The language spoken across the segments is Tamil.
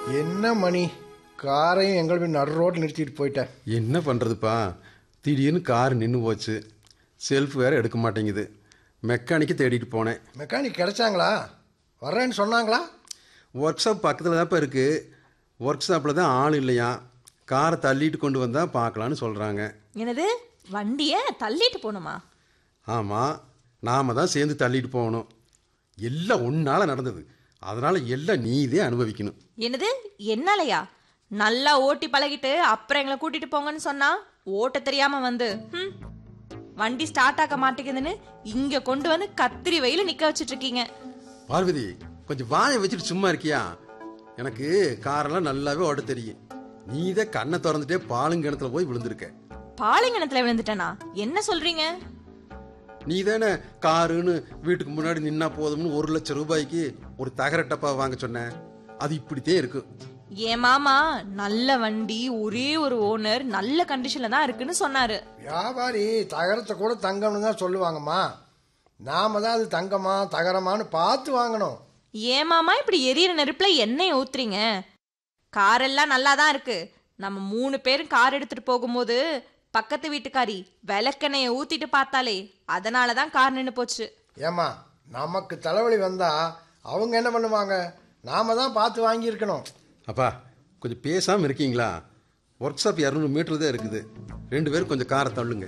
என்ன மணி காரையும் எங்கள் போய் நடு ரோட்டில் நிறுத்திட்டு போயிட்டேன் என்ன பண்ணுறதுப்பா திடீர்னு கார் நின்று போச்சு செல்ஃப் வேறு எடுக்க மாட்டேங்குது மெக்கானிக்கு தேடிட்டு போனேன் மெக்கானிக் கிடைச்சாங்களா வர்றேன்னு சொன்னாங்களா ஒர்க் ஷாப் பக்கத்தில் தான்ப்பா இருக்குது ஒர்க் ஷாப்பில் தான் ஆள் இல்லையா காரை தள்ளிட்டு கொண்டு வந்தால் பார்க்கலான்னு சொல்கிறாங்க என்னது வண்டியை தள்ளிட்டு போகணுமா ஆமாம் நாம் தான் சேர்ந்து தள்ளிட்டு போகணும் எல்லாம் ஒன்றால் நடந்தது அதனால் எல்லாம் நீதே அனுபவிக்கணும் என்னது என்னாலயா நல்லா ஓட்டி பழகிட்டு அப்புறம் எங்களை கூட்டிட்டு போங்கன்னு சொன்னா ஓட்ட தெரியாம வந்து ஹம், வண்டி ஸ்டார்ட் ஆக மாட்டேங்குதுன்னு இங்க கொண்டு வந்து கத்திரி வெயில நிக்க வச்சிட்டு இருக்கீங்க பார்வதி கொஞ்சம் வாயை வச்சுட்டு சும்மா இருக்கியா எனக்கு காரெல்லாம் நல்லாவே ஓட்ட தெரியும் நீதே கண்ணை திறந்துட்டே பாலுங்கிணத்துல போய் விழுந்திருக்க பாலிங்கணத்துல விழுந்துட்டேனா என்ன சொல்றீங்க நீ தானே காருன்னு வீட்டுக்கு முன்னாடி நின்னா போதும்னு ஒரு லட்சம் ரூபாய்க்கு ஒரு தகர டப்பா வாங்க சொன்ன அது இப்படித்தே இருக்கு என் மாமா நல்ல வண்டி ஒரே ஒரு ஓனர் நல்ல கண்டிஷன்ல தான் இருக்குன்னு சொன்னாரு வியாபாரி தகரத்தை கூட தங்கம்னு தான் சொல்லுவாங்கம்மா நாம தான் அது தங்கமா தகரமான்னு பார்த்து வாங்கணும் ஏன் மாமா இப்படி எரியற நெருப்புல எண்ணெய் ஊத்துறீங்க கார் எல்லாம் நல்லா தான் இருக்கு நம்ம மூணு பேரும் கார் எடுத்துட்டு போகும்போது பக்கத்து வீட்டுக்காரி விளக்கெண்ணெயை ஊத்திட்டு பார்த்தாலே அதனால தான் கார் நின்று போச்சு ஏம்மா நமக்கு தலைவலி வந்தா அவங்க என்ன பண்ணுவாங்க நாம தான் பார்த்து வாங்கியிருக்கணும் அப்பா கொஞ்சம் பேசாமல் இருக்கீங்களா ஒர்க் ஷாப் இரநூறு மீட்டர் தான் இருக்குது ரெண்டு பேரும் கொஞ்சம் காரை தள்ளுங்க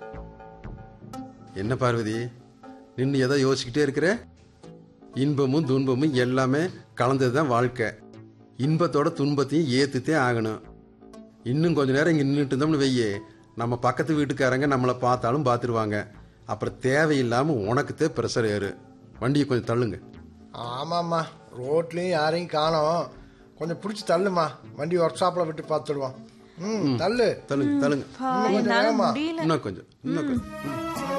என்ன பார்வதி நின்று ஏதோ யோசிக்கிட்டே இருக்கிற இன்பமும் துன்பமும் எல்லாமே கலந்தது தான் வாழ்க்கை இன்பத்தோட துன்பத்தையும் ஏற்றுத்தே ஆகணும் இன்னும் கொஞ்ச நேரம் இங்கே நின்றுட்டு இருந்தோம்னு வெய்யே நம்ம பக்கத்து வீட்டுக்காரங்க நம்மளை பார்த்தாலும் பார்த்துருவாங்க அப்புறம் தேவையில்லாமல் உனக்குத்தே ப்ரெஷர் ஏறு வண்டியை கொஞ்சம் தள்ளுங்க ஆமாம்மா ரோட்லேயும் யாரையும் காணோம் கொஞ்சம் பிடிச்சி தள்ளுமா வண்டி ஒர்க் ஷாப்பில் விட்டு பார்த்துடுவோம் ம் தள்ளு தள்ளுங்க தள்ளுங்க என்னால வேகமா. முடியல இன்னும் கொஞ்சம் இன்னும் கொஞ்சம் ம்.